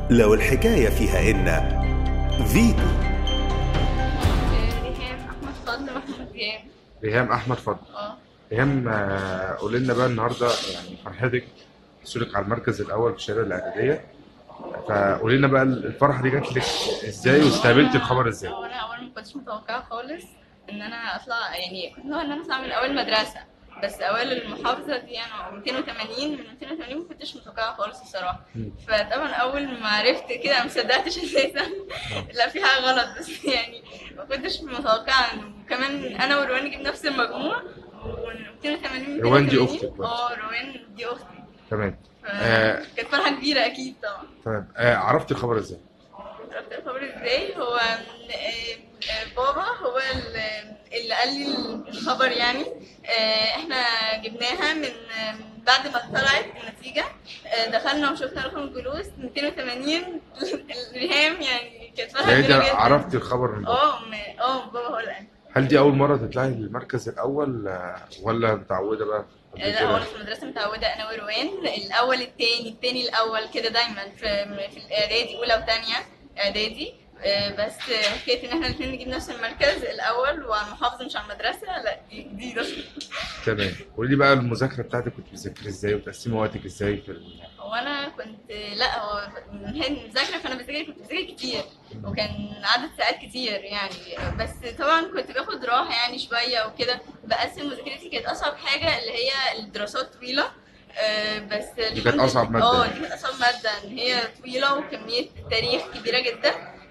لو الحكاية فيها إن فيتو ريهام احمد فضل محمود ريهام ريهام احمد فضل اه ريهام آه، قولي لنا بقى النهارده يعني فرحتك حصولك على المركز الاول في الشهاده الاعداديه فقولي لنا بقى الفرحه دي جات لك ازاي واستقبلتي الخبر ازاي؟ هو انا اولا ما كنتش متوقعه خالص ان انا اطلع يعني كنت هو ان انا اطلع من اول مدرسه بس اوائل المحافظه دي يعني 280 من 280 ما كنتش متوقعه خالص الصراحه مم. فطبعا اول ما عرفت كده أنا ما صدقتش اساسا لا في حاجه غلط بس يعني ما كنتش متوقعه وكمان انا وروان جبنا نفس المجموع و 280 روان دي 280. أختك برضه. اه روان دي اختي تمام ف- آه. كانت فرحه كبيره اكيد طبعا تمام آه، عرفتي الخبر ازاي؟ عرفت الخبر ازاي هو آه، آه، بابا هو ال- اللي قال لي الخبر يعني آه، احنا جبناها من آه، بعد ما طلعت النتيجة آه، دخلنا وشفنا رقم الجلوس 280 ريهام يعني كانت فرحة يعني انت كبيرة جدا عرفتي الخبر من بابا اه م- اه بابا هو اللي قال هل دي اول مره تطلعي للمركز الاول آه، ولا متعوده بقى قبل لا كده؟ هو انا في المدرسه متعوده انا وروان الاول التاني التاني الاول كده دايما في في الاعدادي اولى وثانيه اعدادي آه، بس حكايه ان احنا الاثنين نجيب نفس المركز الاول وعلى المحافظه مش على المدرسه لا دي جديده تمام قولي لي بقى المذاكره بتاعتك كنت بتذاكري ازاي وتقسمي وقتك ازاي في ال... هو انا كنت لا هو من هي المذاكره فانا بذاكر كنت بذاكر كتير وكان عدد ساعات كتير يعني بس طبعا كنت باخد راحه يعني شويه وكده بقسم مذاكرتي كانت اصعب حاجه اللي هي الدراسات طويله آه، بس كانت الحمد أصعب لله- مادة اه يعني. دي كانت اصعب ماده ان هي طويله وكميه تاريخ كبيره جدا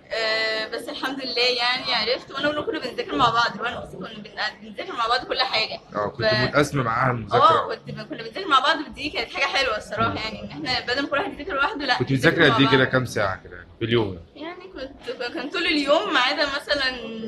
آه، بس الحمد لله يعني عرفت وانا وأنا كنا بنذاكر مع بعض وانا وأختي كنا بن- بنذاكر مع بعض كل حاجه اه كنت ف- متقسمه معاها اه المذاكره كنت كنا بنذاكر مع بعض ودي كانت حاجه حلوه الصراحه يعني ان احنا بدل ما كل واحد يذاكر لوحده لا كنت نذاكر بتذاكري مع قد ايه بعض. كده كام ساعه كده يعني في اليوم يعني كنت كان طول اليوم ما عدا مثلا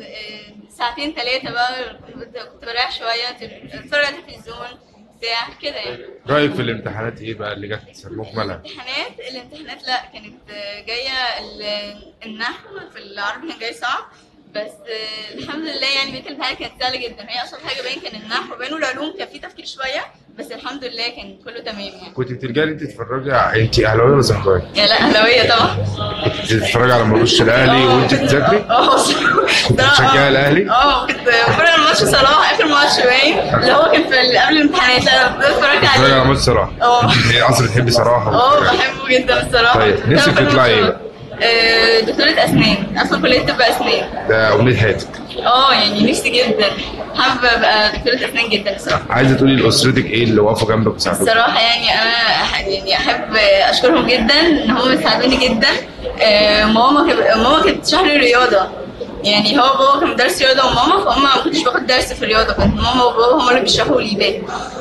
آه، ساعتين ثلاثه بقى كنت كنت بريح شويه اتفرج على التلفزيون ساعه كده يعني رايك في الامتحانات ايه بقى اللي جت مجملها الامتحانات الامتحانات لا كانت آه، جايه ال- النحو في العربي كان جاي صعب بس آه، الحمد لله يعني بقيت الامتحانات كانت سهله جدا هي اصلا حاجه باين كان النحو باين والعلوم كان فيه تفكير شويه بس الحمد لله كان كله تمام يعني كنت بترجعي انت تتفرجي ع- انت اهلاويه ولا زملكاويه؟ يا لا اهلاويه طبعا كنت بتتفرجي على ماتش الاهلي وانت بتذاكري؟ اه كنت بتشجعي الاهلي؟ اه كنت بتفرج على ماتش صلاح اخر ماتش باين اللي هو كان في ال- قبل الامتحانات لا انا بتفرج بتتفرجي على عليه ماتش صراحه اه انت اصلا بتحبي صراحه اه بحبه جدا الصراحه طيب، نفسك ده بحب تطلعي ايه الماتشات. آه، دكتورة أسنان أصلا كلية طب أسنان ده امنيه حياتك اه يعني نفسي جدا حابة أبقى دكتورة أسنان جدا الصراحة عايزه تقولي لاسرتك ايه اللي واقفه جنبك وساعدوك؟ الصراحة يعني أنا أح- يعني أحب أشكرهم جدا إن هم ساعدوني جدا آه، ماما كب- ماما كانت شهر الرياضة يعني هو بابا كان مدرس رياضة وماما فهم ما كنتش باخد درس في الرياضة كنت ماما وبابا هم اللي بيشرحوا لي باقي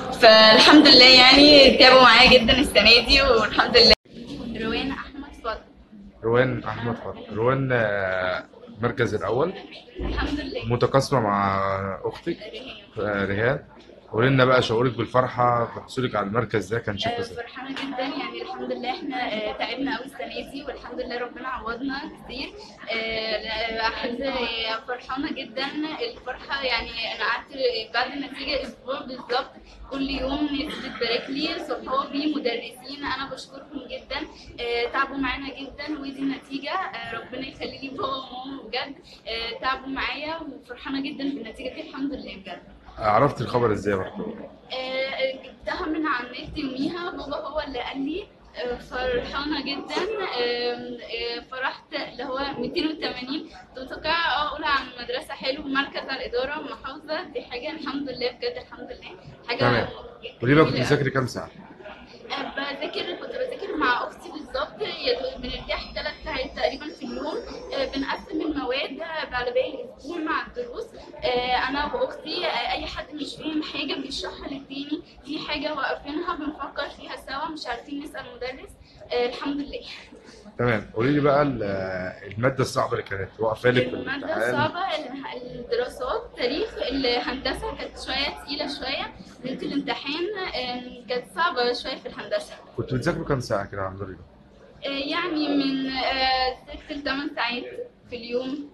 فالحمد لله يعني تعبوا معايا جدا السنة دي والحمد لله روان أحمد فضل روان احمد فضل روان آه، المركز الاول الحمد لله متقاسمه مع اختك ريهام. آه، ريهام قولي لنا بقى شعورك بالفرحه بحصولك على المركز ده كان شكله آه، ازاي؟ فرحانة جدا يعني الحمد لله احنا آه، تعبنا قوي السنة دي والحمد لله ربنا عوضنا كتير آه، لا، أحس آه، فرحانة جدا الفرحة يعني أنا قعدت بعد النتيجة أسبوع بالظبط كل يوم ناس بتبارك لي صحابي مدرسين أنا بشكرهم جدا آه، تعبوا معانا جدا ودي النتيجة آه، ربنا يخلي لي بابا وماما بجد آه، تعبوا معايا وفرحانة جدا بالنتيجة دي الحمد لله بجد عرفت الخبر ازاي برضه؟ آه، جبتها من على النت يوميها بابا هو اللي قال لي آه، فرحانة جدا آم، آه، فرحت اللي هو 280 كنت متوقعة اه اقول عن مدرسة حلو مركز على الإدارة محافظة دي حاجة الحمد لله بجد الحمد لله حاجة تمام. قولي بقى كنت جميلة. بتذاكري كام ساعه؟ آه، بذاكر كنت بذاكر مع اختي بالظبط يا دوب بنرتاح ثلاث ساعات تقريبا في اليوم آه، بنقسم المواد على باقي الاسبوع مع الدروس آه، انا واختي آه، اي حد مش فاهم حاجه بيشرحها للتاني في حاجه واقفينها بنفكر فيها سوا مش عارفين نسال مدرس آه، الحمد لله تمام قولي لي بقى ال- الماده الصعبه اللي كانت واقفه لك في المادة الامتحان الصعبة ال- الدراسات تاريخ الهندسة كانت شوية تقيلة شوية ليلة الامتحان آم، كانت صعبة شوية في الهندسة كنت بتذاكروا كام ساعه كده عن ضريبه؟ آه، يعني من آه، ست لثمان ساعات في اليوم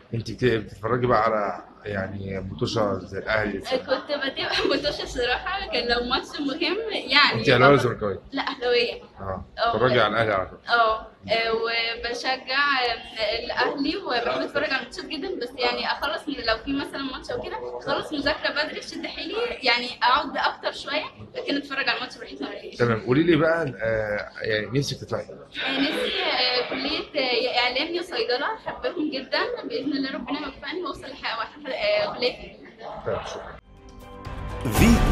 انت بت- بتتفرجي بقى على يعني ماتشات زي الاهلي آه، كنت بتابع ماتش الصراحه كان لو ماتش مهم يعني انت اهلاويه ولا ببقى- زملكاويه؟ لا اهلاويه اه اه. بتتفرجي على الاهلي على طول اه آه، وبشجع آه، الاهلي وبحب اتفرج على الماتشات جدا بس يعني اخلص من لو في مثلا ماتش او كده اخلص مذاكره بدري اشد حيلي يعني اقعد اكتر شويه لكن اتفرج على الماتش براحتي ما فيش. تمام قولي لي بقى آه يعني نفسك تطلعي آه، نفسي آه، كليه آه، يا اعلام يا صيدله احبهم جدا باذن الله ربنا يوفقني واوصل لحق- آه، كليه تمام شكرا فيتو